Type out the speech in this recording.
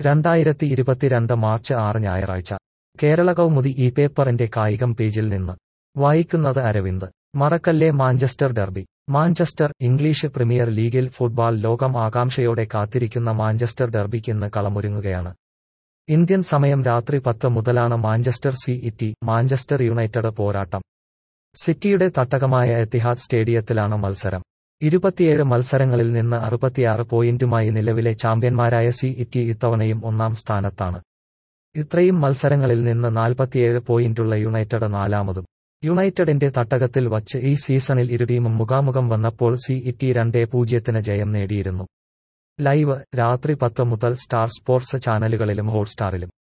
രണ്ടായിരത്തി ഇരുപത്തിരണ്ട് മാർച്ച് ആറ് ഞായറാഴ്ച കേരള കൗമുദി ഈ പേപ്പറിന്റെ കായികം പേജിൽ നിന്ന് വായിക്കുന്നത് അരവിന്ദ് മറക്കല്ലേ Manchester derby Manchester English premier ലീഗിൽ ഫുട്ബോൾ ലോകം ആകാംക്ഷയോടെ കാത്തിരിക്കുന്ന മാഞ്ചസ്റ്റർ ഡെർബിക്ക് ഇന്ന് കളമൊരുങ്ങുകയാണ് ഇന്ത്യൻ സമയം രാത്രി പത്ത് മുതലാണ് Manchester city Manchester United പോരാട്ടം സിറ്റിയുടെ തട്ടകമായ എത്തിഹാദ് സ്റ്റേഡിയത്തിലാണ് മത്സരം ഇരുപത്തിയേഴ് മത്സരങ്ങളിൽ നിന്ന് അറുപത്തിയാറ് പോയിന്റുമായി നിലവിലെ ചാമ്പ്യന്മാരായ സി ഇറ്റി ഇത്തവണയും ഒന്നാം സ്ഥാനത്താണ് ഇത്രയും മത്സരങ്ങളിൽ നിന്ന് നാൽപ്പത്തിയേഴ് പോയിന്റുള്ള യുണൈറ്റഡ് നാലാമതും യുണൈറ്റഡിന്റെ തട്ടകത്തിൽ വച്ച് ഈ സീസണിൽ ഇരു ടീമും മുഖാമുഖം വന്നപ്പോൾ സി ഇറ്റി രണ്ടേ പൂജ്യത്തിന് ജയം നേടിയിരുന്നു ലൈവ് രാത്രി പത്ത് മുതൽ സ്റ്റാർ സ്പോർട്സ് ചാനലുകളിലും ഹോട്ട്സ്റ്റാറിലും